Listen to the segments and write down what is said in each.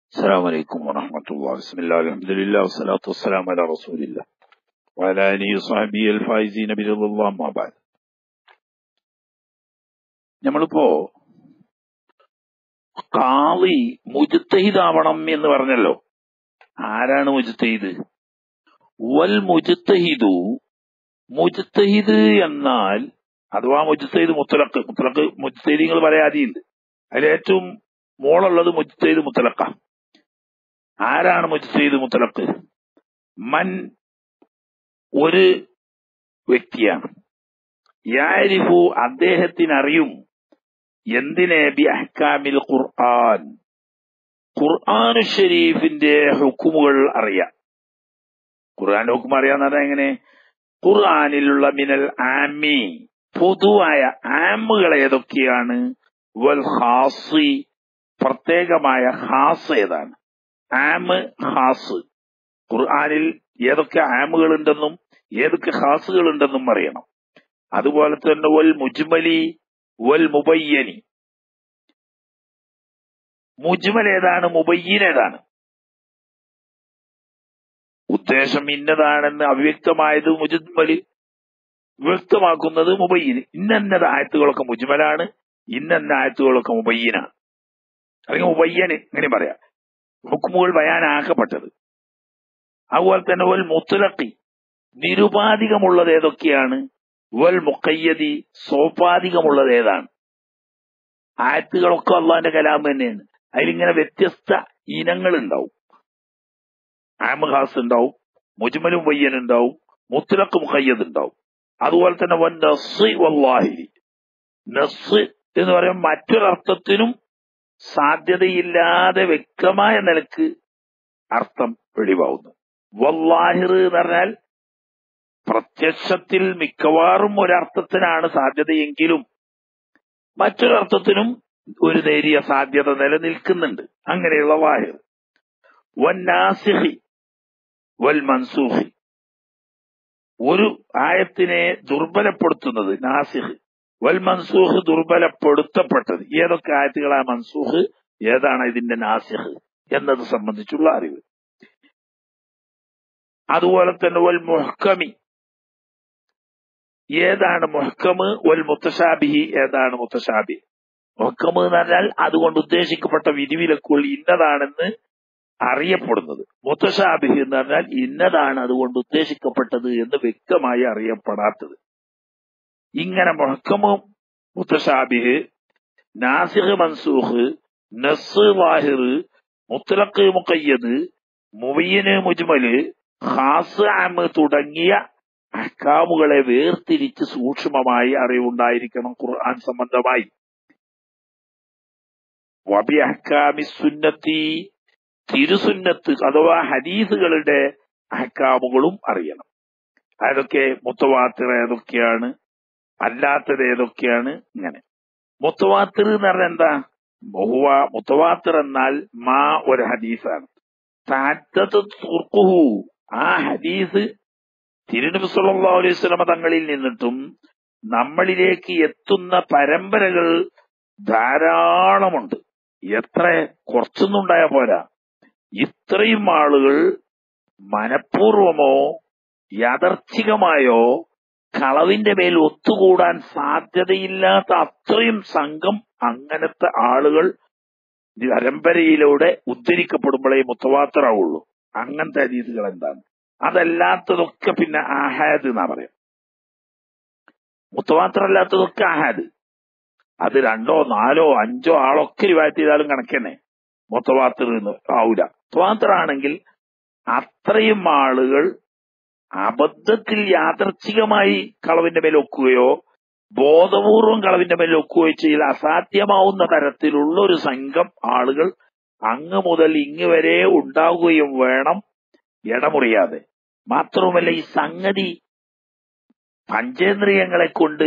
السلام عليكم ورحمة الله بسم الله الحمد لله والصلاة والسلام على رسول الله وعلى آله وصحبه الفائزين برضا الله ما بعد നമ്മളിപ്പോ കാളി മുജത്തഹിദാവണം എന്ന് പറഞ്ഞല്ലോ ആരാണ് മുജത്തഹിദ് വൽ മുജത്തഹിദു മുജത്തഹിദ് എന്നാൽ അഥവാ മുജത്തഹിദ് മുത്തലക്ക് മുത്തലക്ക് മുജത്തഹിദിങ്ങൾ പറയാതെയുണ്ട് അതിൽ ഏറ്റവും മോളുള്ളത് മുജത്തഹിദ് മുത്തലക്ക ആരാണ് മുജത്തഹിദ് മുത്തലക്ക് മൻ ഒരു വ്യക്തിയാണ് യാരിഫു അദ്ദേഹത്തിനറിയും എന്തിനെ ബി അഹ്കാമിൽ ഖുർആൻ ഖുർആാനു ഷരീഫിന്റെ ഹുക്കുമുകൾ അറിയാം ഖുർആൻ ഹുക്കും അറിയാന്ന് പറഞ്ഞാൽ എങ്ങനെ ഖുർആാനിലുള്ള മിനൽ ആമി പൊതുവായ ആമുകൾ ഏതൊക്കെയാണ് വൽ ഹാസി പ്രത്യേകമായ ഹാസ് ഏതാണ് ആമ് ഹാസ് ഖുർആാനിൽ ഏതൊക്കെ ആമുകൾ ഉണ്ടെന്നും ഏതൊക്കെ ഹാസുകൾ ഉണ്ടെന്നും അറിയണം അതുപോലെ തന്നെ വൽ മുജ്മലി വൽ മുബയ്യനി മുജ്മൽ ഏതാണ് മുബയ്യൻ ഏതാണ് ഉദ്ദേശം ഇന്നതാണെന്ന് അവ്യക്തമായത് മുജ്മല് വ്യക്തമാക്കുന്നത് മുബയ്യന് ഇന്നന്ന ആയത്തുകളൊക്കെ മുജ്മലാണ് ഇന്നന്ന ആയത്തുകളൊക്കെ മുബയ്യനാണ് അല്ലെങ്കിൽ മുബയ്യന് ഇങ്ങനെ പറയാം ഹുക്കുമുകൾ ബയാനാക്കപ്പെട്ടത് അതുപോലെ തന്നെ വൽ മുത്തലക്കി നിരുപാധികമുള്ളത് ഏതൊക്കെയാണ് വൽ മുക്കയ്യതി സോപാധികമുള്ളത് ഏതാണ് ആയത്തുകളൊക്കെ അള്ളാന്റെ കലാം തന്നെയാണ് അതിലിങ്ങനെ വ്യത്യസ്ത ഇനങ്ങൾ ഉണ്ടാവും ആമഹാസ് ഉണ്ടാവും മുജ്മലും വയ്യൻ ഉണ്ടാവും മുത്തലക്ക് മുഖയ്യത് ഉണ്ടാവും അതുപോലെ തന്നെ വൻ നസ് വല്ലാഹിരി നസ് എന്ന് പറയുമ്പോൾ മറ്റൊരർത്ഥത്തിനും സാധ്യതയില്ലാതെ വ്യക്തമായ നിലക്ക് അർത്ഥം വെളിവാകുന്നു വല്ലാഹിർ എന്ന് പറഞ്ഞാൽ പ്രത്യക്ഷത്തിൽ മിക്കവാറും ഒരർത്ഥത്തിനാണ് സാധ്യതയെങ്കിലും മറ്റൊരർത്ഥത്തിനും ഒരു നേരിയ സാധ്യത നിലനിൽക്കുന്നുണ്ട് അങ്ങനെയുള്ള വാഹിർ വൻ നാസിഹി വൽ മൻസൂഹി ഒരു ആയത്തിനെ ദുർബലപ്പെടുത്തുന്നത് നാസിഹ് വൽ മൻസൂഹ് ദുർബലപ്പെടുത്തപ്പെട്ടത് ഏതൊക്കെ ആയത്തുകളാ മൻസൂഹ് ഏതാണ് ഇതിന്റെ നാസിഹ് എന്നത് സംബന്ധിച്ചുള്ള അറിവ് അതുപോലെ തന്നെ വൽ മുഹക്കമി ഏതാണ് മുഹക്കമ് വൽ മുത്തശാബിഹി ഏതാണ് മുത്തശാബി മുഹക്കമ് എന്ന് പറഞ്ഞാൽ അതുകൊണ്ട് ഉദ്ദേശിക്കപ്പെട്ട വിധിവിലക്കുകൾ ഇന്നതാണെന്ന് അറിയപ്പെടുന്നത് മുത്തശാബിഹി എന്ന് പറഞ്ഞാൽ ഇന്നതാണ് അതുകൊണ്ട് ഉദ്ദേശിക്കപ്പെട്ടത് എന്ന് വ്യക്തമായി അറിയപ്പെടാത്തത് ഇങ്ങനെ മുഹക്കമ് മുത്തശാബിഹ് നാസിഹ് മൻസൂഖ് നസ് വാഹിർ മുത്തലക്ക് മുക്കയ്യദ് മുബയ്യന് മുജ്മല് ഖാസ് ആമ് തുടങ്ങിയ അഹ്കാമുകളെ വേർതിരിച്ച് സൂക്ഷ്മമായി അറിവുണ്ടായിരിക്കണം ഖുർആൻ സംബന്ധമായി വബി അഹ്കാമി സുന്നത്തി തിരുസുന്നത്ത് അഥവാ ഹദീസുകളുടെ അഹ്കാമുകളും അറിയണം അതൊക്കെ മുത്തവാത്തിർ ഏതൊക്കെയാണ് അല്ലാത്തത് ഏതൊക്കെയാണ് ഇങ്ങനെ മുത്തവാത്തിർ എന്ന് പറഞ്ഞാൽ എന്താ ബഹുവ മുത്തവാത്തിർ എന്നാൽ മാ ഒരു ഹദീസാണ് തുർക്കുഹു ആ ഹദീസ് തിരുനബി സല്ലല്ലാഹു അലൈഹി വസല്ലമ തങ്ങളിൽ നിന്നിട്ടും നമ്മളിലേക്ക് എത്തുന്ന പരമ്പരകൾ ധാരാളമുണ്ട് എത്ര കുറച്ചൊന്നും ഉണ്ടായ പോരാ ഇത്രയും ആളുകൾ മനഃപൂർവമോ യാദർച്ഛികമായോ കളവിന്റെ മേൽ ഒത്തുകൂടാൻ സാധ്യതയില്ലാത്ത അത്രയും സംഘം അങ്ങനത്തെ ആളുകൾ പരമ്പരയിലൂടെ ഉദ്ധരിക്കപ്പെടുമ്പോഴേ മുത്തവാത്തറാവുള്ളൂ അങ്ങനത്തെ രീതികൾ എന്താണ് അതല്ലാത്തതൊക്കെ പിന്നെ ആഹാദ് എന്നാ പറയാം മുത്തവാത്രല്ലാത്തതൊക്കെ ആഹാദ് അത് രണ്ടോ നാലോ അഞ്ചോ ആളൊക്കെ റിവായത്ത് ചെയ്താലും കണക്കന്നെ മുത്തവാത്തർ എന്ന് ആവൂല മുത്തവാത്തറാണെങ്കിൽ അത്രയും ആളുകൾ അബദ്ധത്തിൽ യാദർച്ഛികമായി കളവിന്റെ മേൽ ഒക്കുകയോ ബോധപൂർവം കളവിന്റെ മേൽ ഒക്കുകയോ ചെയ്ത് അസാധ്യമാവുന്ന തരത്തിലുള്ള ഒരു സംഘം ആളുകൾ അങ്ങ് മുതൽ ഇങ്ങ് വരെ ഉണ്ടാവുകയും വേണം ഇടമുറിയാതെ മാത്രവുമല്ല ഈ സംഗതി പഞ്ചേന്ദ്രിയങ്ങളെ കൊണ്ട്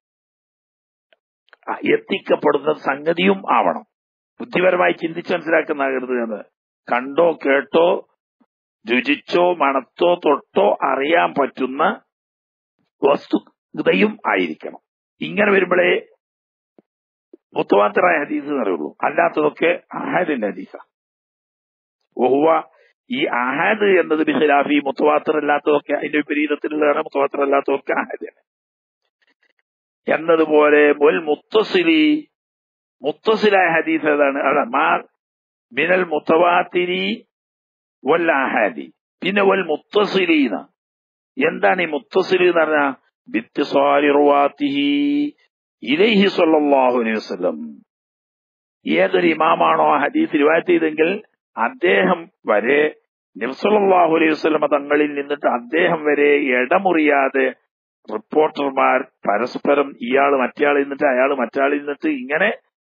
എത്തിക്കപ്പെടുന്ന സംഗതിയും ആവണം ബുദ്ധിപരമായി ചിന്തിച്ച് മനസ്സിലാക്കുന്ന എന്ന് കണ്ടോ കേട്ടോ രുചിച്ചോ മണത്തോ തൊട്ടോ അറിയാൻ പറ്റുന്ന വസ്തുതയും ആയിരിക്കണം ഇങ്ങനെ വരുമ്പോഴേ മുത്തവാത്തറായ ഹദീസ് എന്ന് പറയുള്ളൂ അല്ലാത്തതൊക്കെ അഹാദിന്റെ ഹദീസാ വഹുവ ഈ അഹാദ് എന്നത് ബിഖിലാഫി മുത്തവാത്തർ അല്ലാത്തതൊക്കെ അതിന്റെ വിപരീതത്തിലുള്ളതാണ് മുത്തവാത്തർ അല്ലാത്തതൊക്കെ അഹാദ് എന്നതുപോലെ മുൽ മുത്തസിലി മുത്തസിലായ ഹദീസ് ഏതാണ് അതാണ് മാ മിനൽ മുത്തവാത്തിരി വൽ ആഹാദി പിന്നെ വൽ മുത്തസിലീന എന്താണ് ഈ മുത്തസിലി എന്ന് പറഞ്ഞാൽ ബിത്തിസാലി റുവാത്തിഹി ഇലൈഹി സല്ലല്ലാഹു അലൈഹി വസല്ലം ഏതൊരു ഇമാമാണോ ആ ഹദീസ് റിവായത്ത് ചെയ്തെങ്കിൽ അദ്ദേഹം വരെ നബ്സല്ലാഹു അലൈഹി വസ്ലമ തങ്ങളിൽ നിന്നിട്ട് അദ്ദേഹം വരെ ഇടമുറിയാതെ റിപ്പോർട്ടർമാർ പരസ്പരം ഇയാൾ മറ്റേയാൾ നിന്നിട്ട് അയാൾ മറ്റേയാളിൽ നിന്നിട്ട് ഇങ്ങനെ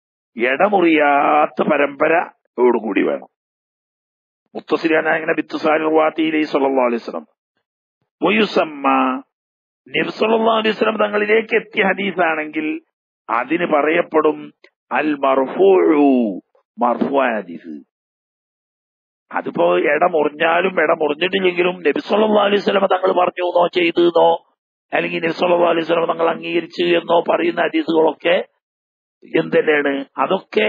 ഇടമുറിയാത്ത പരമ്പരയോടുകൂടി വേണം മുത്തസിലാന ഇങ്ങനെ ബിത്തുസാലിർവാത്തിയിലേ സല്ലാ അലൈഹി സ്വലം വയുസമ്മ നബ്സല്ലാ അലൈഹി സ്വലം തങ്ങളിലേക്ക് എത്തിയ ഹദീസാണെങ്കിൽ അതിന് പറയപ്പെടും അൽ മർഫൂ മർഫു ഹദീസ് അതിപ്പോ ഇട മുറിഞ്ഞാലും ഇട മുറിഞ്ഞിട്ടില്ലെങ്കിലും നബിസ്വല്ലാ അലൈഹി സ്വലമ തങ്ങൾ പറഞ്ഞു എന്നോ ചെയ്തു എന്നോ അല്ലെങ്കിൽ നബിസ്വല്ലാ അലൈഹി സ്വലമ തങ്ങൾ അംഗീകരിച്ചു എന്നോ പറയുന്ന ഹദീസുകളൊക്കെ എന്തെന്നെയാണ് അതൊക്കെ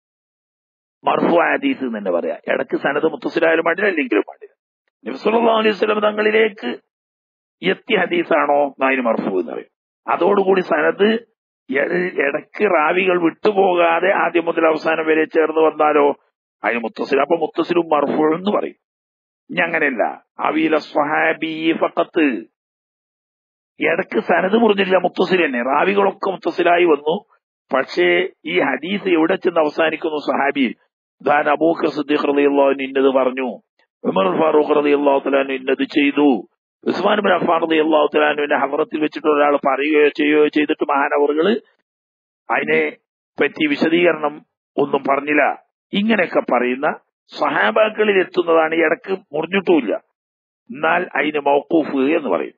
മർഫു ഹദീസ് എന്ന് തന്നെ പറയാം ഇടക്ക് സനത് മുത്തസിലായാലും പാടില്ല അല്ലെങ്കിലും പാടില്ല നബിസ്വല്ലാ അലൈഹി സ്വലമ തങ്ങളിലേക്ക് എത്തിയ ഹദീസാണോ അതിന് മർഫു എന്ന് പറയും അതോടുകൂടി സനത് ഇടക്ക് റാവികൾ വിട്ടുപോകാതെ ആദ്യം മുതൽ അവസാനം വരെ ചേർന്ന് വന്നാലോ അതിന് മുത്തസിൽ അപ്പൊ മുത്തസിലും മർഫു എന്ന് പറയും ഇനി അങ്ങനെയല്ല അവില സ്വഹാബി ഫക്കത്ത് ഇടക്ക് സനത് മുറിഞ്ഞില്ല മുത്തസിൽ തന്നെ റാവികളൊക്കെ മുത്തസിലായി വന്നു പക്ഷേ ഈ ഹദീസ് എവിടെ ചെന്ന് അവസാനിക്കുന്നു സഹാബി ദാൻ അബൂഖർ സിദ്ദീഖ് റളിയല്ലാഹു ഇന്നത് പറഞ്ഞു ഉമർ ഫാറൂഖ് റളിയല്ലാഹു തആല ഇന്നത് ചെയ്തു ഉസ്മാൻ ബിൻ അഫ്ഫാൻ റളിയല്ലാഹു തആലാന്റെ ഹവറത്തിൽ വെച്ചിട്ട് ഒരാൾ പറയുകയോ ചെയ്യുകയോ ചെയ്തിട്ട് മഹാനവറുകള് അതിനെ പറ്റി വിശദീകരണം ഒന്നും പറഞ്ഞില്ല ഇങ്ങനെയൊക്കെ പറയുന്ന സഹാബാക്കളിൽ എത്തുന്നതാണ് ഇടക്ക് മുറിഞ്ഞിട്ടുമില്ല എന്നാൽ അതിന് മൗക്കൂഫ് എന്ന് പറയും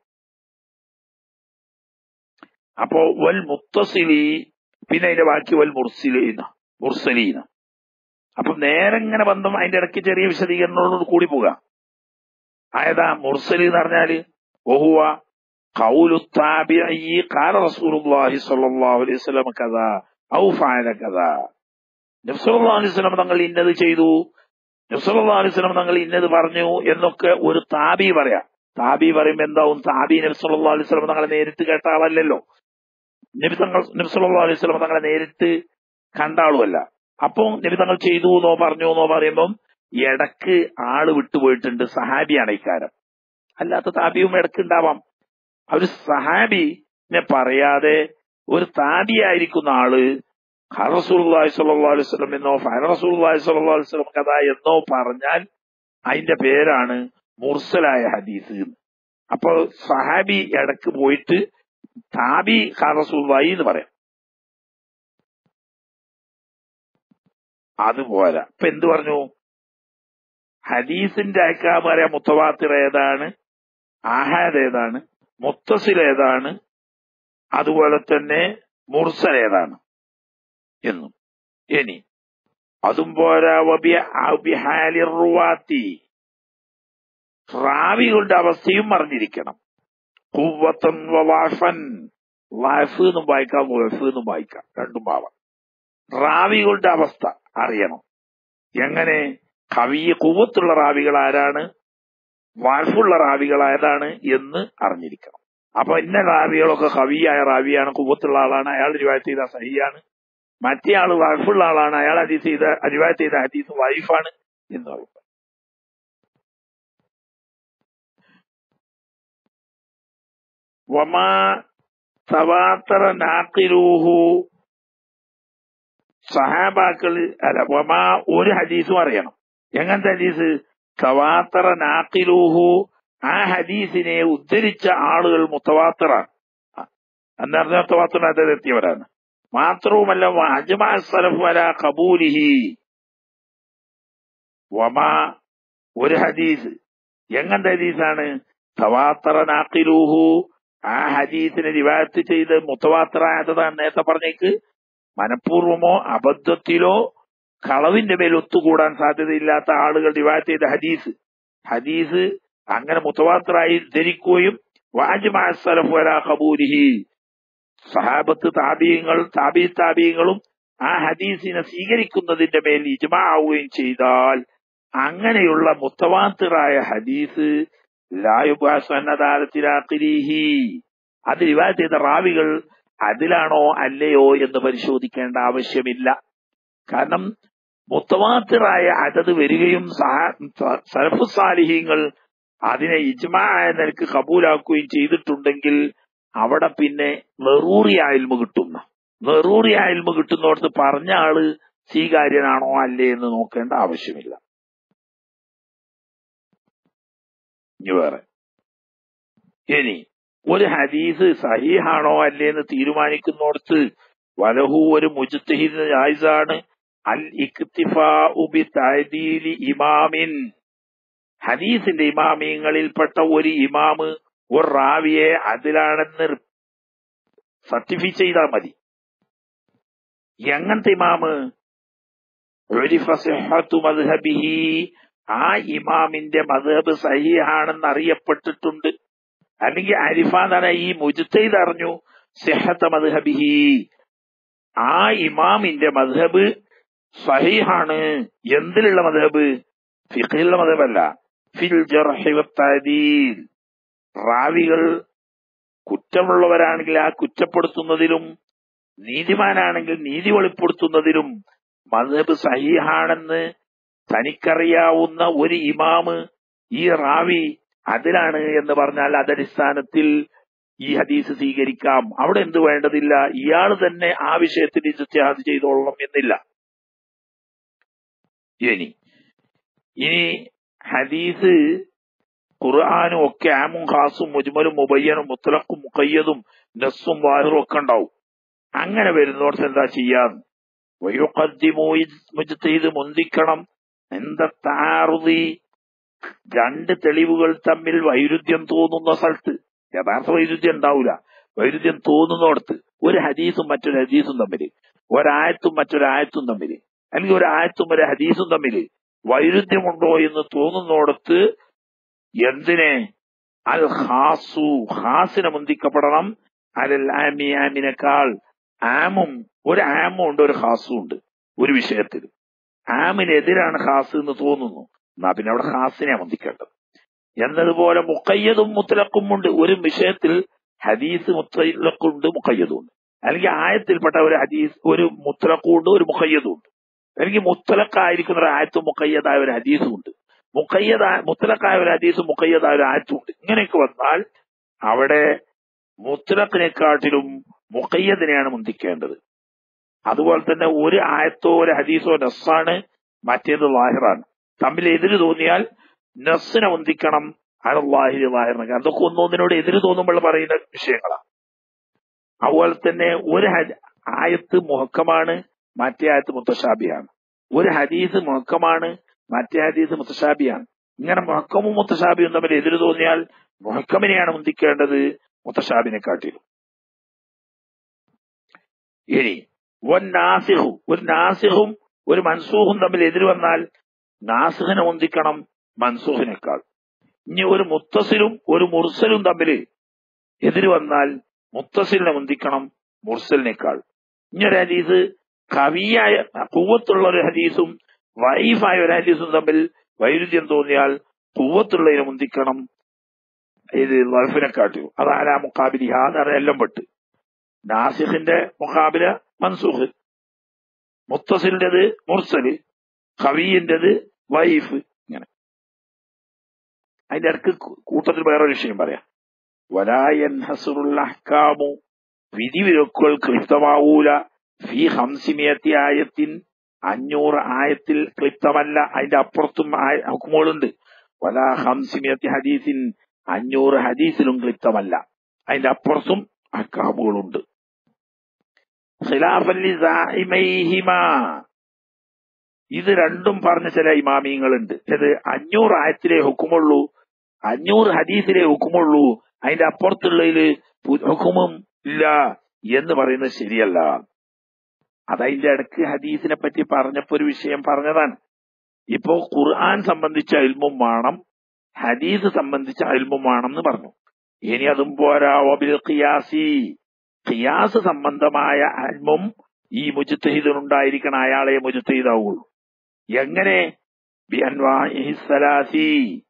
അപ്പോ വൽ മുത്തസിലി പിന്നെ അതിന്റെ ബാക്കി വൽ മുർസിലീന മുർസലീന അപ്പൊ നേരെ ഇങ്ങനെ ബന്ധം അതിന്റെ ഇടയ്ക്ക് ചെറിയ വിശദീകരണങ്ങളോട് കൂടി പോകാം ആയതാ മുർസലി എന്ന് പറഞ്ഞാല് ഒഹുവ കൗലു താബിഈ ഖാല റസൂലുള്ളാഹി സ്വല്ലല്ലാഹു അലൈഹി വസല്ലം കഥാ ഔ ഫഅല കഥാ നബ്സല്ലാ അലൈഹി സ്വലം തങ്ങൾ ഇന്നത് ചെയ്തു നബ്സല്ലാ അലൈഹി സ്വലം തങ്ങൾ ഇന്നത് പറഞ്ഞു എന്നൊക്കെ ഒരു താബി പറയാം താബി പറയുമ്പോ എന്താവും താബി നബ്സല്ലാ അലൈഹി സ്വലം തങ്ങളെ നേരിട്ട് കേട്ട ആളല്ലല്ലോ നബി തങ്ങൾ നബ്സല്ലാ അലൈഹി സ്വലം തങ്ങളെ നേരിട്ട് കണ്ട ആളുമല്ല അപ്പൊ നബി തങ്ങൾ ചെയ്തു എന്നോ പറഞ്ഞു എന്നോ പറയുമ്പം ഇടക്ക് ആള് വിട്ടുപോയിട്ടുണ്ട് സഹാബിയാണ് ഇക്കാരം അല്ലാത്ത താബിയും ഇടക്ക് ഉണ്ടാവാം ഒരു സഹാബിനെ പറയാതെ ഒരു താബിയായിരിക്കുന്ന ആള് റസൂലുള്ളാഹി സ്വല്ലല്ലാഹു അലൈഹി വസല്ലം എന്നോ ഫഅല റസൂലുള്ളാഹി സ്വല്ലല്ലാഹു അലൈഹി വസല്ലം കഥ എന്നോ പറഞ്ഞാൽ അതിന്റെ പേരാണ് മുർസലായ ഹദീസ് അപ്പൊ സഹാബി ഇടക്ക് പോയിട്ട് താബി റസൂലുള്ളാഹി എന്ന് പറയാം അതുപോലെ ഇപ്പൊ എന്ത് പറഞ്ഞു ഹദീസിന്റെ അയക്കാൻ പറയാം മുത്തവാത്തിർ ഏതാണ് ആഹാദ് ഏതാണ് മുത്തസിൽ ഏതാണ് അതുപോലെ തന്നെ മുർസൽ ഏതാണ് എന്നും ഇനി അതും പോരാ റുവാത്തി റാവികളുടെ അവസ്ഥയും അറിഞ്ഞിരിക്കണം കുവ്വത്തൻ വാഫൻ വാഫ് എന്നും വായിക്കാം വഫ് എന്നും വായിക്കാം രണ്ടും ഭാവം റാവികളുടെ അവസ്ഥ അറിയണം എങ്ങനെ കവി കുവത്തുള്ള റാവികൾ ആരാണ് വാഫുള്ള റാവികൾ ആരാണ് എന്ന് അറിഞ്ഞിരിക്കണം അപ്പൊ ഇന്ന റാവികളൊക്കെ കവിയായ റാവിയാണ് കുവത്തുള്ള ആളാണ് അയാൾ റിവായത്ത് ചെയ്ത സഹിയാണ് മറ്റേ ആള് വൈഫുള്ള ആളാണ് അയാൾ ഹദീസ് ചെയ്ത റിവായത്ത് ചെയ്ത ഹദീസ് വൈഫാണ് എന്ന് പറയും വമാ തവാത്തറ നാക്കിലൂഹു സഹാബാക്കൾ അല്ല വമാ ഒരു ഹദീസും അറിയണം എങ്ങനത്തെ ഹദീസ് തവാത്തറ നാക്കിലൂഹു ആ ഹദീസിനെ ഉദ്ധരിച്ച ആളുകൾ മുത്തവാത്തറാണ് എന്നറിഞ്ഞ മുത്തവാത്തറിനകത്ത് എത്തിയവരാണ് മാത്രവുമല്ല അജ്മാ സലഫ് അല കബൂലിഹി വമാ ഒരു ഹദീസ് എങ്ങനത്തെ ഹദീസാണ് തവാത്തറ നാക്കിലൂഹു ആ ഹദീസിനെ റിവായത്ത് ചെയ്ത് മുത്തവാത്തറായതാണ് നേരത്തെ പറഞ്ഞേക്ക് മനഃപൂർവമോ അബദ്ധത്തിലോ കളവിന്റെ മേൽ ഒത്തുകൂടാൻ സാധ്യതയില്ലാത്ത ആളുകൾ റിവായത്ത് ചെയ്ത ഹദീസ് ഹദീസ് അങ്ങനെ മുത്തവാത്തറായി ധരിക്കുകയും വാജ്മാ സലഫ് അല കബൂലിഹി സഹാബത്ത് താബീയങ്ങൾ താബി താബീയങ്ങളും ആ ഹദീസിനെ സ്വീകരിക്കുന്നതിന്റെ മേൽ ഇജ്മാ ആവുകയും ചെയ്താൽ അങ്ങനെയുള്ള മുത്തവാത്തിറായ ഹദീസ് ലായുബാസ്വന്നതാലത്തിലാക്കിരീഹി അത് റിവായത്ത് ചെയ്ത റാവികൾ അതിലാണോ അല്ലയോ എന്ന് പരിശോധിക്കേണ്ട ആവശ്യമില്ല കാരണം മുത്തവാത്തിറായ അതത് വരികയും സലഫു സാലിഹീങ്ങൾ അതിനെ ഇജ്മായ നിലക്ക് കബൂലാക്കുകയും ചെയ്തിട്ടുണ്ടെങ്കിൽ അവിടെ പിന്നെ വെറൂറി ആയിൽമ കിട്ടുന്ന വെറൂറി ആയിൽമ കിട്ടുന്നിടത്ത് പറഞ്ഞ ആള് സ്വീകാര്യനാണോ അല്ലേ എന്ന് നോക്കേണ്ട ആവശ്യമില്ല ഇനി വേറെ ഇനി ഒരു ഹദീസ് സഹീഹാണോ അല്ലേ എന്ന് തീരുമാനിക്കുന്നിടത്ത് വലഹു ഒരു മുജത്തഹിദ് ജായിസാണ് അൽ ഇക്തിഫാഉബി തഅദീലി ഇമാമിൻ ഹദീസിന്റെ ഇമാമിയങ്ങളിൽപ്പെട്ട ഒരു ഇമാമ് ഒരു റാവിയെ അതിലാണെന്ന് സർട്ടിഫൈ ചെയ്താൽ മതി എങ്ങനത്തെ ഇമാമ് മദ്ഹബിഹി ആ ഇമാമിന്റെ മധബ് സഹിയാണെന്ന് അറിയപ്പെട്ടിട്ടുണ്ട് അല്ലെങ്കിൽ അരിഫാന്നാണ് ഈ മുജത്തൈദ് അറിഞ്ഞു സെഹത്ത മദ്ഹബിഹി ആ ഇമാമിന്റെ മധബ് സഹിഹാണ് എന്തിലുള്ള മധബ് ഫിഖിലുള്ള മധബല്ല ഫിൽ ജർഹിവത്തീൽ റാവികൾ കുറ്റമുള്ളവരാണെങ്കിൽ ആ കുറ്റപ്പെടുത്തുന്നതിലും നീതിമാനാണെങ്കിൽ നീതി വെളിപ്പെടുത്തുന്നതിലും മധബ് സഹിഹാണെന്ന് തനിക്കറിയാവുന്ന ഒരു ഇമാമ് ഈ റാവി അതിലാണ് എന്ന് പറഞ്ഞാൽ അതടിസ്ഥാനത്തിൽ ഈ ഹദീസ് സ്വീകരിക്കാം അവിടെ എന്ത് വേണ്ടതില്ല ഇയാൾ തന്നെ ആ വിഷയത്തിൽ ഇജ്തിഹാദ് ചെയ്തോളണം എന്നില്ല ഇനി ഇനി ഹദീസ് ഖുർആാനും ഒക്കെ ആമും ഖാസും മുജ്മലും മുബയ്യനും മുത്തലഖും മുഖയ്യതും നസ്സും വാഹിറും ഒക്കെ ഉണ്ടാവും അങ്ങനെ വരുന്നോടത്ത് എന്താ ചെയ്യാന്ന് വയുഖദ്ദിമു മുജ്തഹിദ് മുന്തിക്കണം എന്താ താറുതി രണ്ട് തെളിവുകൾ തമ്മിൽ വൈരുദ്ധ്യം തോന്നുന്ന സ്ഥലത്ത് യഥാർത്ഥ വൈരുദ്ധ്യം ഉണ്ടാവില്ല വൈരുദ്ധ്യം തോന്നുന്നിടത്ത് ഒരു ഹദീസും മറ്റൊരു ഹദീസും തമ്മിൽ ഒരായത്തും മറ്റൊരായത്തും തമ്മിൽ അല്ലെങ്കിൽ ഒരു ആയത്തും ഒരു ഹദീസും തമ്മിൽ വൈരുദ്ധ്യമുണ്ടോ എന്ന് തോന്നുന്നിടത്ത് എന്തിനെ അൽ ഹാസു ഹാസിനെ മുന്തിക്കപ്പെടണം അലൽ ആമി ആമിനേക്കാൾ ആമും ഒരു ആമും ഉണ്ട് ഒരു ഹാസും ഉണ്ട് ഒരു വിഷയത്തിൽ ആമിനെതിരാണ് ഹാസ് എന്ന് തോന്നുന്നു എന്നാ പിന്നെ അവിടെ ഹാസിനെ മുന്തിക്കേണ്ടത് എന്നതുപോലെ മുക്കയ്യതും മുത്തലക്കും ഉണ്ട് ഒരു വിഷയത്തിൽ ഹദീസ് മുത്തലക്കുണ്ട് മുക്കയ്യതും ഉണ്ട് അല്ലെങ്കിൽ ആയത്തിൽപ്പെട്ട ഒരു ഹദീസ് ഒരു മുത്തലക്കും ഉണ്ട് ഒരു മുക്കയ്യതും ഉണ്ട് അല്ലെങ്കിൽ മുത്തലക്കായിരിക്കുന്ന ഒരു ആയത്തും മുക്കയ്യതായ ഒരു ഹദീസും ഉണ്ട് മുക്കയ്യത മുത്തലക്കായ ഒരു ഹദീസും മുക്കയ്യതായ ഒരു ആയത്തും ഉണ്ട് ഇങ്ങനെയൊക്കെ വന്നാൽ അവിടെ മുത്തലക്കിനെക്കാട്ടിലും മുക്കയ്യതിനെയാണ് മുന്തിക്കേണ്ടത് അതുപോലെ തന്നെ ഒരു ആയത്തോ ഒരു ഹദീസോ നസ്സാണ് മറ്റേത് ലാഹിറാണ് തമ്മിൽ എതിര് തോന്നിയാൽ നസ്സിനെ മുന്തിക്കണം അലാഹിരി ലാഹിറിന് അതൊക്കെ ഒന്നൊന്നിനോട് എതിര് തോന്നുമ്പോൾ പറയുന്ന വിഷയങ്ങളാണ് അതുപോലെ തന്നെ ഒരു ആയത്ത് മുഹക്കമാണ് മറ്റേ ആയത്ത് മുത്തശാബിയാണ് ഒരു ഹദീസ് മുഹക്കമാണ് മറ്റേ ഹദീസ് മുത്തശാബിയാണ് ഇങ്ങനെ മുഹക്കമും മുത്തശാബിയും തമ്മിൽ എതിര് തോന്നിയാൽ മുഹക്കമിനെയാണ് മുന്തിക്കേണ്ടത് മുത്തശാബിനെ കാട്ടിലും ഇനി വൻ നാസിഹു ഒരു നാസിഹും ഒരു മൻസൂഹും തമ്മിൽ എതിര് വന്നാൽ നാസിഹിനെ മുന്തിക്കണം മൻസൂഹിനേക്കാൾ ഇനി ഒരു മുത്തസിലും ഒരു മുർസലും തമ്മിൽ എതിര് വന്നാൽ മുത്തസിലിനെ മുന്തിക്കണം മുർസലിനേക്കാൾ ഇനി ഒരു ഹദീസ് കവിയായ കൂവത്തുള്ള ഒരു ഹദീസും വൈഫായ ഒരു ഹദീസും തമ്മിൽ വൈരുദ്ധ്യം തോന്നിയാൽ കൂവത്തുള്ളതിനെ മുന്തിക്കണം ഇത് വൈഫിനെ കാട്ടിയും അതാരാ മുക്കാബിലി ഹാന്ന് എല്ലാം പെട്ട് നാസിഖിന്റെ മുഖാബില മൻസൂഖ് മുത്തസിലിന്റേത് മുർസല് കവിയിന്റേത് വൈഫ് ഇങ്ങനെ അതിന്റെ ഇടക്ക് കൂട്ടത്തിൽ വേറൊരു വിഷയം പറയാം വലായൻ ഹസുറുൽ അഹ്കാമു വിധിവിലക്കുകൾ ക്ലിപ്തമാവൂല ഫി ഹംസിമിയത്തി ആയത്തിൻ അഞ്ഞൂറ് ആയത്തിൽ ക്ലിപ്തമല്ല അതിന്റെ അപ്പുറത്തും ഹുക്കുമുകളുണ്ട് വലാ ഹംസിമിയത്തി ഹദീസിൻ അഞ്ഞൂറ് ഹദീസിലും ക്ലിപ്തമല്ല അതിന്റെ അപ്പുറത്തും അക്കാമുകളുണ്ട് ഇത് രണ്ടും പറഞ്ഞ ചില ഇമാമിയങ്ങളുണ്ട് ഇത് അഞ്ഞൂറ് ആയത്തിലെ ഹുക്കുമുള്ളൂ അഞ്ഞൂറ് ഹദീസിലെ ഹുക്കുമുള്ളൂ അതിന്റെ അപ്പുറത്തുള്ളതില് ഹുക്കുമും ഇല്ല എന്ന് പറയുന്നത് ശരിയല്ല അതതിന്റെ ഇടക്ക് ഹദീസിനെ പറ്റി പറഞ്ഞപ്പോ ഒരു വിഷയം പറഞ്ഞതാണ് ഇപ്പോ ഖുർആൻ സംബന്ധിച്ച അൽമും വേണം ഹദീസ് സംബന്ധിച്ച അൽമും വേണം എന്ന് പറഞ്ഞു ഇനി അതും പോരാ ഒബിൽ ഖിയാസി ഖിയാസ് സംബന്ധമായ അൽമും ഈ മുജത്തഹിദിനുണ്ടായിരിക്കണം അയാളെ മുജത്തഹിദാവുള്ളൂ എങ്ങനെ ബിഅൻവാഇഹി സലാസി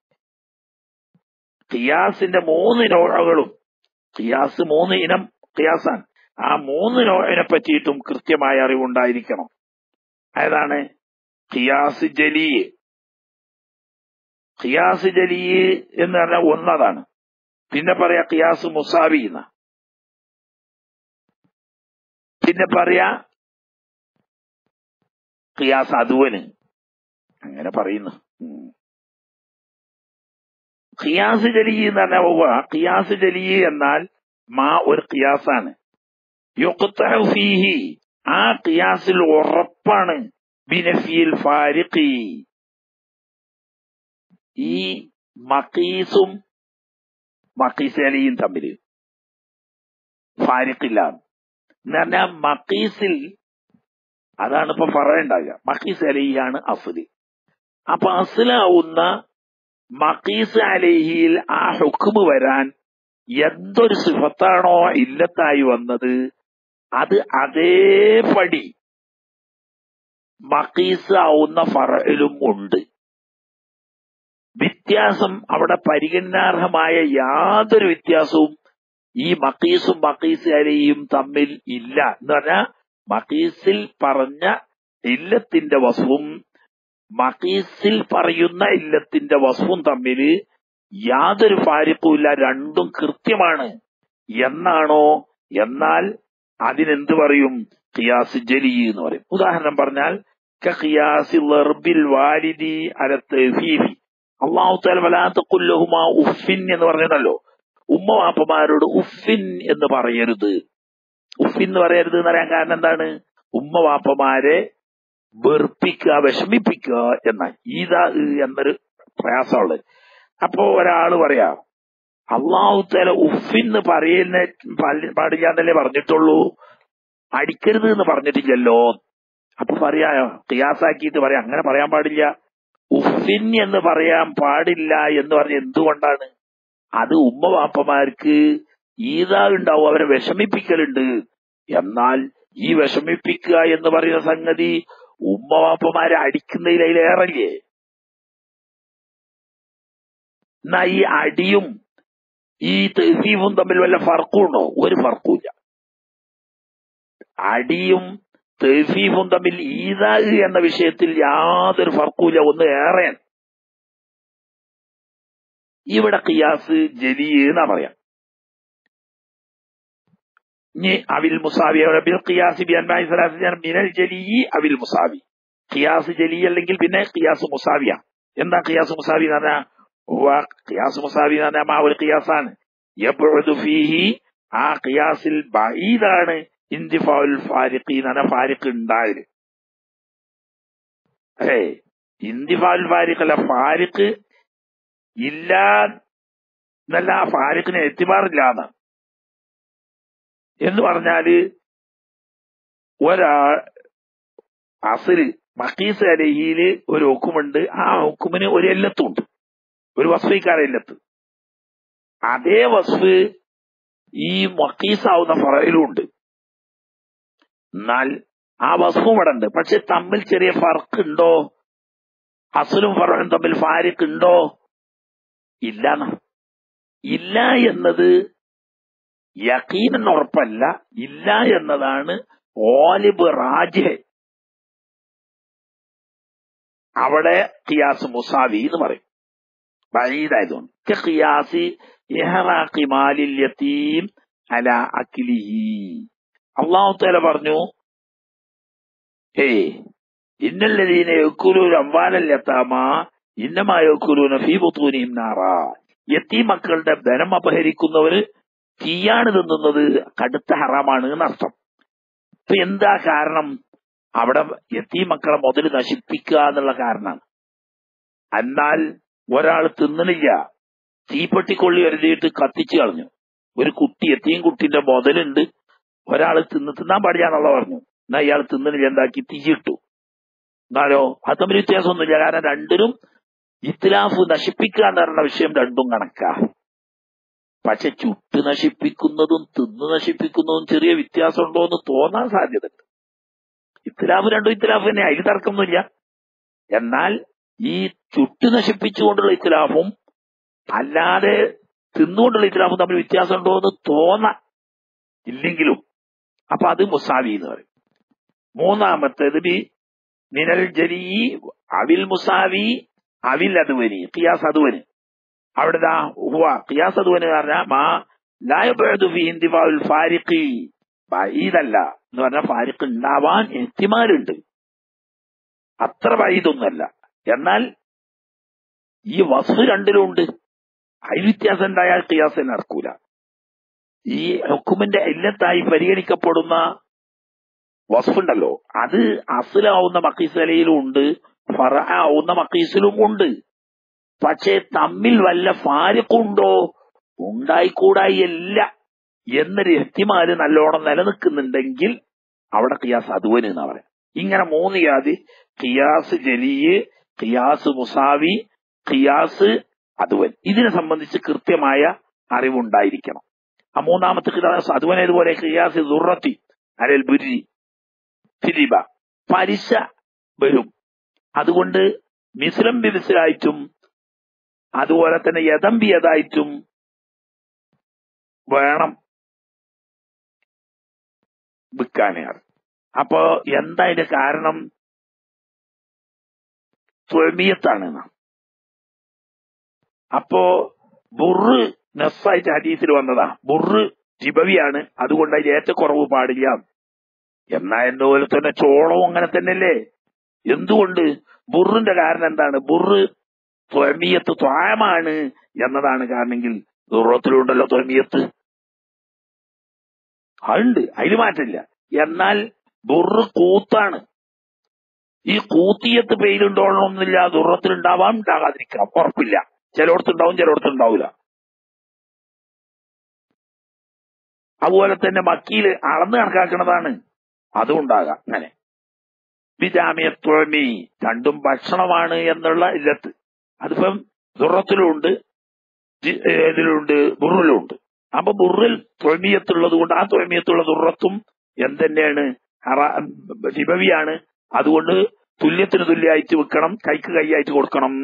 ഖിയാസിന്റെ മൂന്ന് നോഴകളും ഖിയാസ് മൂന്ന് ഇനം ഖിയാസാണ് ആ മൂന്ന് നോഴിനെ പറ്റിയിട്ടും കൃത്യമായ അറിവുണ്ടായിരിക്കണം ഏതാണ് ഖിയാസ് ജലി ഖിയാസ് ജലി എന്ന് പറഞ്ഞാൽ ഒന്നതാണ് പിന്നെ പറയാ ഖിയാസ് മുസാവി എന്ന പിന്നെ പറയാ ഖിയാസ് അതുവന് അങ്ങനെ പറയുന്നു ഉം. ഖിയാസ് ജലി എന്ന് പറഞ്ഞാൽ ഉവ്വ, ഖിയാസ് ജലി എന്നാൽ മാ ഒരു ഖിയാസാണ് യുഖ്തഉ ഫീഹി ആ ഖിയാസിൽ ഉറപ്പാണ് ബിനഫിയിൽ ഫാരിഖി ഈ മക്കീസും മക്കീസ് അലിയും തമ്മിൽ ഫാരിഖില്ല എന്ന് പറഞ്ഞാൽ മക്കീസിൽ അതാണ് ഇപ്പൊ പറയണ്ടാകുക മക്കീസ് അലിയാണ് അഫ്ലി അപ്പൊ അസിലാവുന്ന മക്കീസ് അലിഹിയിൽ ആ ഹുക്കുമ് വരാൻ എന്തൊരു സിഫത്താണോ ഇല്ലത്തായി വന്നത് അത് അതേപടി മക്കീസ് ആവുന്ന ഫറയിലും ഉണ്ട് വ്യത്യാസം അവിടെ പരിഗണനാർഹമായ യാതൊരു വ്യത്യാസവും ഈ മക്കീസും മക്കീസ് അലയും തമ്മിൽ ഇല്ല എന്ന് പറഞ്ഞാൽ മക്കീസിൽ പറഞ്ഞ ഇല്ലത്തിന്റെ വസ്വും മക്കീസിൽ പറയുന്ന ഇല്ലത്തിന്റെ വസ്വും തമ്മിൽ യാതൊരു ഫാരിപ്പുമില്ല രണ്ടും കൃത്യമാണ് എന്നാണോ എന്നാൽ അതിനെന്ത് പറയും ഖിയാസ് ജലി എന്ന് പറയും ഉദാഹരണം പറഞ്ഞാൽ ഖിയാസി ലർബിൽ വാലിദി അലത്തീഫി അള്ളാഹു താല വലാത്ത കുല്ലഹുമാ ഉഫിൻ എന്ന് പറഞ്ഞല്ലോ ഉമ്മ വാപ്പമാരോട് ഉഫിൻ എന്ന് പറയരുത് ഉഫിൻ എന്ന് പറയരുത് എന്ന് പറയാൻ കാരണം എന്താണ് ഉമ്മ വാപ്പമാരെ വെറുപ്പിക്കുക വിഷമിപ്പിക്കുക എന്ന ഈദ എന്നൊരു പ്രയാസമുള്ളത് അപ്പോ ഒരാള് പറയാ അള്ളാഹു താല ഉഫിന്ന് പറയുന്ന പാടില്ല എന്നല്ലേ പറഞ്ഞിട്ടുള്ളൂ അടിക്കരുത് എന്ന് പറഞ്ഞിട്ടില്ലല്ലോ അപ്പൊ പറയാ ഖിയാസാക്കിയിട്ട് പറയാം അങ്ങനെ പറയാൻ പാടില്ല ഉഫിൻ എന്ന് പറയാൻ പാടില്ല എന്ന് പറഞ്ഞ എന്തുകൊണ്ടാണ് അത് ഉമ്മ വാപ്പമാർക്ക് ഈതാ ഉണ്ടാവും അവരെ വിഷമിപ്പിക്കലുണ്ട് എന്നാൽ ഈ വിഷമിപ്പിക്കുക എന്ന് പറയുന്ന സംഗതി ഉമ്മ വാപ്പമാരെ അടിക്കുന്നതിൽ അതിലേറല്ലേ എന്നാ ഈ അടിയും ഈ തെഹീവും തമ്മിൽ വല്ല ഫർക്കുണ്ടോ ഒരു ഫർക്കുമില്ല അടിയും തെഹീഫും തമ്മിൽ ഈതാഗ് എന്ന വിഷയത്തിൽ യാതൊരു ഫർക്കുമില്ല ഒന്ന് ഏറെയാണ് ഇവിടെ ഖിയാസ് ജലി എന്നാ പറയാം ഇനി അവിൽ മുസാവി ബിൽ ഖിയാസ് ബി അൻബായി സലാസ് മിനൽ ജലി അവിൽ മുസാവി ഖിയാസ് ജലി അല്ലെങ്കിൽ പിന്നെ ഖിയാസ് മുസാവിയ എന്താ ഖിയാസ് മുസാവി എന്ന് പറഞ്ഞാൽ ഖിയാസ് മുസാവി എന്ന് പറഞ്ഞാൽ ആ ഒരു ഖിയാസാണ് യബ്ഉദു ഫീഹി ആ ഖിയാസിൽ ബഈദാണ് ഇന്തിഫാഉൽ ഫാരിഖി എന്ന് പറഞ്ഞാൽ ഫാരിഖ് ഉണ്ടായത് ഏ ഇന്തിഫാഉൽ ഫാരിഖ് അല്ല ഫാരിഖ് ഇല്ല എന്നല്ല ആ ഫാരിഖിനെ എത്തിമാറില്ല എന്ന് എന്ന് പറഞ്ഞാല് ഒരാൾ അസല് മക്കീസ് അലഹിയില് ഒരു ഹുക്കുമുണ്ട് ആ ഹുക്കുമിന് ഒരു എല്ലത്തുണ്ട് ഒരു വസ്ഫിക്കാര എല്ലത്ത് അതേ വസ്ഫ് ഈ മക്കീസാവുന്ന ഫറയിലും ഉണ്ട് എന്നാൽ ആ വസ്ഫും ഇവിടെ ഉണ്ട് പക്ഷെ തമ്മിൽ ചെറിയ ഫർക്ക് ഉണ്ടോ അസലും ഫറയും തമ്മിൽ ഫാരിക്ക് ഉണ്ടോ ഇല്ല ഇല്ല എന്നത് യക്കീനെന്ന് ഉറപ്പല്ല ഇല്ല എന്നതാണ് ഓലിബ് റാജ് അവിടെ ഖിയാസ് മുസാവി എന്ന് പറയും ബഴീതായതുകൊണ്ട് ഖിയാസി ഇഹറാഖി മാലിൽ യതീം അല അഖിലിഹി അള്ളാഹു തആല പറഞ്ഞു ഏയ് ഇന്നല്ലദീന യക്കുലൂന അംവാലൽ യതാമ ഇന്നമാ യക്കുലൂന ഫീ ബുത്തൂനിഹിം നാറാ യത്തീം മക്കളുടെ ധനം അപഹരിക്കുന്നവര് തീയാണ് തിന്നുന്നത് കടുത്ത ഹറാമാണ് എന്നർത്ഥം ഇപ്പൊ എന്താ കാരണം അവിടെ യത്തീം മക്കളെ മുതൽ നശിപ്പിക്കുക എന്നുള്ള കാരണമാണ് എന്നാൽ ഒരാൾ തിന്നണില്ല തീപ്പെട്ടിക്കൊള്ളി എഴുതിയിട്ട് കത്തിച്ചു കളഞ്ഞു ഒരു കുട്ടി എത്തിയും കുട്ടിന്റെ മുതലുണ്ട് ഒരാൾ തിന്ന് തിന്നാൻ പാടില്ല എന്നുള്ള പറഞ്ഞു എന്നാ ഇയാൾ തിന്നണില്ല എന്താക്കി തീയിട്ടു എന്നാലോ അത് തമ്മിൽ വ്യത്യാസമൊന്നുമില്ല കാരണം രണ്ടിനും ഇത്തിലാഫ് നശിപ്പിക്കുക എന്ന് പറയുന്ന വിഷയം രണ്ടും കണക്കാ പക്ഷെ ചുട്ട് നശിപ്പിക്കുന്നതും തിന്ന് നശിപ്പിക്കുന്നതും ചെറിയ വ്യത്യാസം ഉണ്ടോ എന്ന് തോന്നാൻ സാധ്യതയുണ്ട് ഇത്തിലാഫ് രണ്ടും ഇത്തിലാഫ് തന്നെ അതിൽ തർക്കമൊന്നുമില്ല എന്നാൽ ഈ ചുട്ടു നശിപ്പിച്ചുകൊണ്ടുള്ള ഇഖ്ലാഫും അല്ലാതെ തിന്നുകൊണ്ടുള്ള ഇഖ്ലാഫും തമ്മിൽ വ്യത്യാസമുണ്ടോ എന്ന് തോന്ന ഇല്ലെങ്കിലും അപ്പൊ അത് മുസാവി എന്ന് പറയും മൂന്നാമത്തേത് ബി മിനൽ ജലി അവിൽ മുസാവി അവിൽ അതുവനി ഖിയാസ് അതുവന് അവിടെതാ ഹുവ ഖിയാസ് അതുവന് പറഞ്ഞാൽ മാ ലായബഅദു ഫി ഇന്തിഫാഉൽ ഫാരിഖി ബഈദല്ല എന്ന് പറഞ്ഞാൽ ഫാരിഖ് ഉണ്ടാവാൻ എഹ്തിമാലുണ്ട് അത്ര ബഈദൊന്നുമല്ല എന്നാൽ ഈ വസ്ഫ് രണ്ടിലും ഉണ്ട് അതിൽ വ്യത്യാസം ഉണ്ടായാൽ ഖിയാസ് നടക്കൂല ഈ ഹുക്കുമിന്റെ ഇല്ലത്തായി പരിഗണിക്കപ്പെടുന്ന വസ്ഫുണ്ടല്ലോ അത് അസുലാവുന്ന മക്കീസലയിലും ഉണ്ട് ഫറ ആവുന്ന മക്കീസിലും ഉണ്ട് പക്ഷേ തമ്മിൽ വല്ല ഫാരിക്കുണ്ടോ ഉണ്ടായിക്കൂടായില്ല എന്നൊരു എത്തിമാര് നല്ലോണം നിലനിൽക്കുന്നുണ്ടെങ്കിൽ അവിടെ കിയാസ് അതുവന് എന്നാ പറയാം ഇങ്ങനെ മൂന്ന് യാതി കിയാസ് ജലിയ് കിയാസ് മുസാവി കിയാസ് അതുവൻ ഇതിനെ സംബന്ധിച്ച് കൃത്യമായ അറിവുണ്ടായിരിക്കണം ആ മൂന്നാമത്തെ കിയാസ് അതുവൻ ഇതുപോലെ കിയാസ് ദുറത്തി അരൽ ബുരി ഫിലിബ പലിശ വരും അതുകൊണ്ട് മിസ്ലം ബിബിസിലായിട്ടും അതുപോലെ തന്നെ യദംബിയതായിട്ടും വേണം വിൽക്കാനാണ് അപ്പോ എന്താ ഇതിന്റെ കാരണം ത്വമീയത്താണ് അപ്പോ ബുറ് നെസ്സായിട്ട് ഹദീസിൽ വന്നതാ ബുറ് ജിബവിയാണ് അതുകൊണ്ട് അതിൽ ഏറ്റക്കുറവ് പാടില്ല എന്നാ എന്റെ പോലെ തന്നെ ചോളവും അങ്ങനെ തന്നെയല്ലേ എന്തുകൊണ്ട് ബുറിന്റെ കാരണം എന്താണ് ബുറ് ത്വമീയത്ത് ത്വാമാണ് എന്നതാണ് കാരണമെങ്കിൽ ദുറത്തിലുണ്ടല്ലോ ത്വമീയത്ത് അതുണ്ട് അതിൽ മാറ്റില്ല എന്നാൽ ബുറ് കൂത്താണ് ഈ കൂത്തിയത്ത് പെയിലുണ്ടോളണമെന്നില്ല ദുറത്തിലുണ്ടാവാം ഉണ്ടാകാതിരിക്കാം ഉറപ്പില്ല ചിലയിടത്തുണ്ടാവും ചിലയിടത്തുണ്ടാവില്ല അതുപോലെ തന്നെ മക്കിയിൽ അളന്ന് കണക്കാക്കുന്നതാണ് അതും ഉണ്ടാകാം അങ്ങനെ വിജാമിയത്വമി രണ്ടും ഭക്ഷണമാണ് എന്നുള്ള ഇല്ലത്ത് അതിപ്പം ദുറത്തിലുണ്ട് ഇതിലുണ്ട് ബുറിലുണ്ട് അപ്പൊ ബുറിൽ തൊഴമിയത്തുള്ളത് കൊണ്ട് ആ തൊഴമിയത്തുള്ള ദുറത്തും എന്തെന്നെയാണ് ഷിബവിയാണ് അതുകൊണ്ട് തുല്യത്തിന് തുല്യമായിട്ട് വെക്കണം കൈക്ക് കൈയായിട്ട് കൊടുക്കണം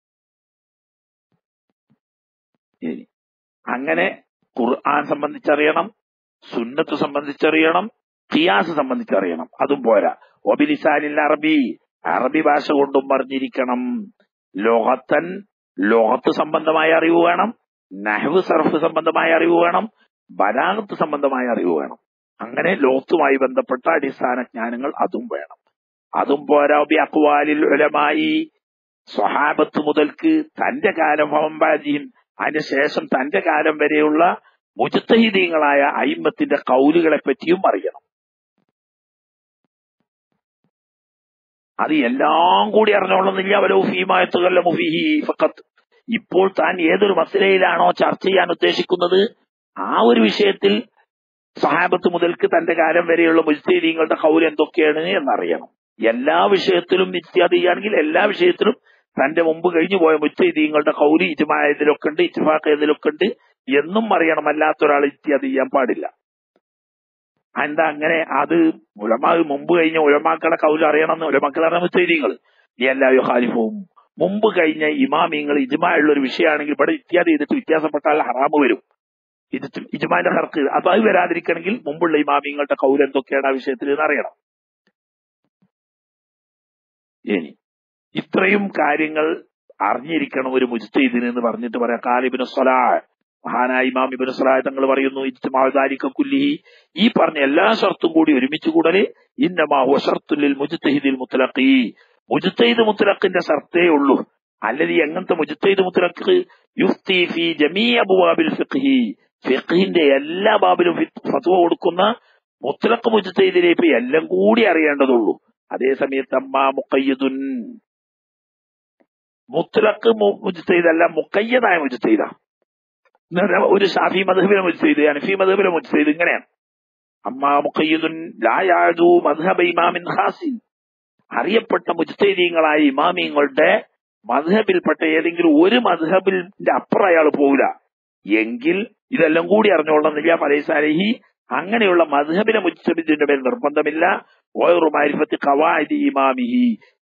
അങ്ങനെ ഖുർആൻ സംബന്ധിച്ചറിയണം സുന്നത്ത് സംബന്ധിച്ചറിയണം ഖിയാസ് സംബന്ധിച്ചറിയണം അതും പോരാ ഒബിലിസാനിൽ അറബി അറബി ഭാഷ കൊണ്ടും പറഞ്ഞിരിക്കണം ലോകത്തൻ ലോകത്ത് സംബന്ധമായ അറിവ് വേണം നഹവ് സർഫ് സംബന്ധമായ അറിവ് വേണം ബലാഗത്ത് സംബന്ധമായ അറിവ് വേണം അങ്ങനെ ലോകത്തുമായി ബന്ധപ്പെട്ട അടിസ്ഥാന ജ്ഞാനങ്ങൾ അതും വേണം അതും പോരാ അക്വാലിൽ ഉലമായി സ്വഹാബത്ത് മുതൽക്ക് തന്റെ കാലം ഹോംബാജിയും അതിനുശേഷം തന്റെ കാലം വരെയുള്ള മുജത്തഹിദീങ്ങളായ അയിമത്തിന്റെ കൗലുകളെ പറ്റിയും അറിയണം അത് എല്ലാം കൂടി അറിഞ്ഞോളുന്നില്ല വലൗഫീമായത്തുകല്ല മുഫിഹി ഫക്കത്ത് ഇപ്പോൾ താൻ ഏതൊരു മസലയിലാണോ ചർച്ച ചെയ്യാൻ ഉദ്ദേശിക്കുന്നത് ആ ഒരു വിഷയത്തിൽ സഹാബത്ത് മുതൽക്ക് തന്റെ കാലം വരെയുള്ള മുജ്തീദീങ്ങളുടെ കൗല് എന്തൊക്കെയാണ് എന്നറിയണം എല്ലാ വിഷയത്തിലും ഇത്യാദി ചെയ്യുകയാണെങ്കിൽ എല്ലാ വിഷയത്തിലും തന്റെ മുമ്പ് കഴിഞ്ഞു പോയ മുജ്തീദീങ്ങളുടെ കൗല് ഇജുമായതിലൊക്കെ ഉണ്ട് ഇജ്മാഖ് ഏതിലൊക്കെ ഉണ്ട് എന്നും അറിയണം അല്ലാത്ത ഒരാൾ ഇത്യാദി ചെയ്യാൻ പാടില്ല എന്താ അങ്ങനെ അത് ഉലമാ മുമ്പ് കഴിഞ്ഞ ഉലമാക്കളെ കൗല് അറിയണമെന്ന് ഉലമാക്കൾ അറിയാൻ മുജ്തീദീങ്ങൾ എല്ലാ യുഹാലിഫവും മുമ്പ് കഴിഞ്ഞ ഇമാമിങ്ങൾ ഇജ്മായുള്ള ഒരു വിഷയമാണെങ്കിൽ ഇവിടെ ഇത്യാദി ചെയ്തിട്ട് വ്യത്യാസപ്പെട്ടാൽ ഹറാമ് വരും ഇത് ഇജ്മാന്റെ ഹർക്ക് അപ്പൊ അത് വരാതിരിക്കണമെങ്കിൽ മുമ്പുള്ള ഇമാമിങ്ങളുടെ കൗല് എന്തൊക്കെയാണ് ആ വിഷയത്തിൽ എന്ന് അറിയണം ഇനി ഇത്രയും കാര്യങ്ങൾ അറിഞ്ഞിരിക്കണം ഒരു മുജ്തീദിന് എന്ന് പറഞ്ഞിട്ട് പറയാം കാലിബിന് സ്വലാ മഹാനായ ഇമാം ഇബിന് സ്വലാ തങ്ങൾ പറയുന്നു ഇജ്മാലിക്ക കുല്ലിഹി ഈ പറഞ്ഞ എല്ലാ ഷർത്തും കൂടി ഒരുമിച്ച് കൂടല് ഇന്നമാഹു ഷർത്തുല്ലിൽ മുജ്തഹിദിൽ മുത്തലഖി മുജ്തഹിദ് മുത്തലഖിന്റെ ഷർത്തേ ഉള്ളൂ അല്ലത് എങ്ങനത്തെ മുജ്തഹിദ് മുത്തലഖ് യുഫ്തി ഫി ജമീ അബുവാബിൽ ഫിഖ്ഹി ഫിഖ്ഹിന്റെ എല്ലാ ബാബിലും ഫത്വ കൊടുക്കുന്ന മുത്തലഖ് മുജ്തഹിദിനെ ഇപ്പൊ എല്ലാം കൂടി അറിയേണ്ടതുള്ളൂ അതേ സമയത്ത് അമ്മ മുക്കയ്യദുൻ മുത്തലഖ് മുജ്തഹിദല്ല മുക്കയ്യതായ മുജ്തഹിദ ഒരു ഷാഫി മധുബിലെ മുജ്തഹിദ് അനഫി മധുബിലെ മുജ്തഹിദ് ഇങ്ങനെയാണ് അമ്മ മുക്കയ്യദുൻ ലായാദു മദ്ഹബ ഇമാമിൻ ഖാസിൻ അറിയപ്പെട്ട മുജ്തഹിദീങ്ങളായ ഇമാമിങ്ങളുടെ മധുഹബിൽപ്പെട്ട ഏതെങ്കിലും ഒരു മധുഹബിന്റെ അപ്പുറം അയാൾ പോവില്ല എങ്കിൽ ഇതെല്ലാം കൂടി അറിഞ്ഞോളന്നില്ല ഫലൈസാലഹി അങ്ങനെയുള്ള മധുഹബിലെ മുജ്തഹിദിന്റെ മേൽ നിർബന്ധമില്ല ഓയറു മാരിഫത്ത് ഖവാഇദി ഇമാമിഹി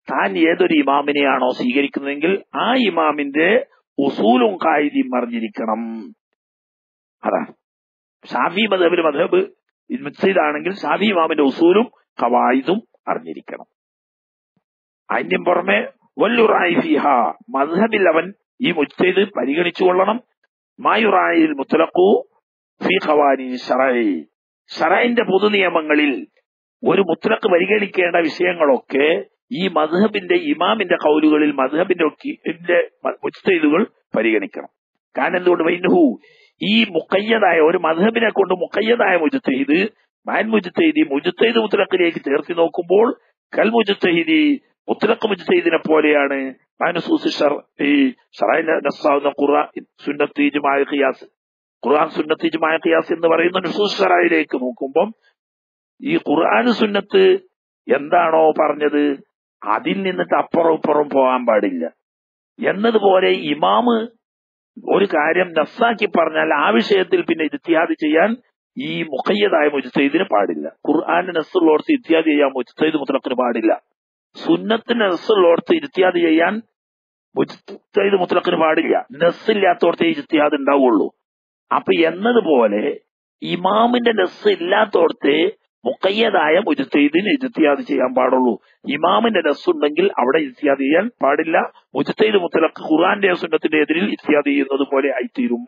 താൻ ഏതൊരു ഇമാമിനെയാണോ സ്വീകരിക്കുന്നതെങ്കിൽ ആ ഇമാമിന്റെ ഉസൂലും കായികയും അറിഞ്ഞിരിക്കണം അതാണ് ഷാഫി മധബിൽ മധബ് മുസ്ലിദാണെങ്കിൽ ഷാഫി ഇമാമിന്റെ ഉസൂലും കവായിദും അറിഞ്ഞിരിക്കണം അതിന്റെ പുറമെ വല്ലുറായി ഫിഹ മധബിൽ അവൻ ഈ മുസ്തൈദ് പരിഗണിച്ചുകൊള്ളണം മായുറായിൽ മുത്തലക്കു ഫി ഖവാനി ഷറൈ ഷറൈന്റെ പൊതു നിയമങ്ങളിൽ ഒരു മുത്തലക്ക് പരിഗണിക്കേണ്ട വിഷയങ്ങളൊക്കെ ഈ മധബിന്റെ ഇമാമിന്റെ കൗലുകളിൽ മധബിന്റെ മുസ്തൈദുകൾ പരിഗണിക്കണം കാരണം എന്തുകൊണ്ട് വൈനഹു ഈ മുക്കയ്യതായ ഒരു മധബിനെ കൊണ്ട് മുക്കയ്യതായ മുജത്തഹിദ് മാൻ മുജത്തഹിദി മുജത്തഹിദ് മുത്തലക്കിലേക്ക് ചേർത്തി നോക്കുമ്പോൾ കൽ മുജത്തഹിദി മുത്തലക്ക് മുജത്തഹിദിനെ പോലെയാണ് മാനസൂസ് ഈ ഷറൈന നസ്സാവുന്ന ഖുർആൻ സുന്നത്ത് ഇജ്മായ ഖിയാസ് ഖുർആൻ സുന്നത്ത് ഇജ്മായ ഖിയാസ് എന്ന് പറയുന്ന നുസൂസ് ഷറയിലേക്ക് നോക്കുമ്പം ഈ ഖുർആൻ സുന്നത്ത് എന്താണോ പറഞ്ഞത് അതിൽ നിന്നിട്ട് അപ്പുറം ഇപ്പുറം പോകാൻ പാടില്ല എന്നതുപോലെ ഇമാമ് ഒരു കാര്യം നസ്സാക്കി പറഞ്ഞാൽ ആ വിഷയത്തിൽ പിന്നെ ഇത്തിഹാദ് ചെയ്യാൻ ഈ മുഖയ്യതായ മുജ്തൈദിന് പാടില്ല ഖുർആാന്റെ നസ്സുള്ളോടത്ത് ഇത്യാദി ചെയ്യാൻ മുജ്തൈദ് മുത്തലക്കിന് പാടില്ല സുന്നത്തിന് നസ്സുള്ളോടത്ത് ഇത്യാദി ചെയ്യാൻ മുജ്തൈദ് മുത്തലക്കിന് പാടില്ല നസ്സില്ലാത്തോടത്തേ ഇത്യാദ് ഉണ്ടാവുള്ളൂ അപ്പൊ എന്നതുപോലെ ഇമാമിന്റെ നസ് ഇല്ലാത്തോടത്തെ മുക്കയ്യതായ മുജത്തൈദിന് ഇജത്തിയാദ് ചെയ്യാൻ പാടുള്ളൂ ഇമാമിന്റെ നസ് ഉണ്ടെങ്കിൽ അവിടെ ഇജത്തിയാദ് ചെയ്യാൻ പാടില്ല മുജത്തൈദ് മുത്തലക്ക് ഖുർആന്റെ സുന്നത്തിന്റെ എതിരിൽ ഇജത്തിയാദ് ചെയ്യുന്നത് പോലെ ആയിത്തീരും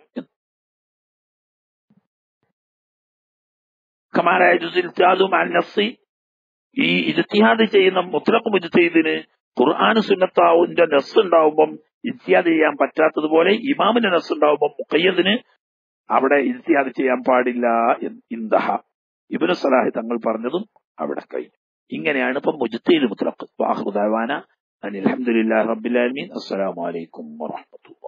കമാലായ ജുസിൽത്താദും നസ്സി ഈ ഇജത്തിഹാദ് ചെയ്യുന്ന മുത്തലക്ക് മുജത്തൈദിന് ഖുർആൻ സുന്നത്താവിന്റെ നസ് ഉണ്ടാവുമ്പം ഇത്യാദ് ചെയ്യാൻ പറ്റാത്തതുപോലെ ഇമാമിന്റെ നസ് ഉണ്ടാവുമ്പം മുക്കയ്യദിന് അവിടെ ഇത്യാദ് ചെയ്യാൻ പാടില്ല ഇന്ദഹ ഇബിന് സലാഹി തങ്ങൾ പറഞ്ഞതും അവിടെ കഴിഞ്ഞു ഇങ്ങനെയാണ് ഇപ്പം മുജത്തയിൽ മുത്തലക്ക് വാഹുദാന അനിൽ അലഹമുല്ലാ റബ്ബിലാലമീൻ അസ്സലാമലൈക്കും വാഹമത്തുള്ള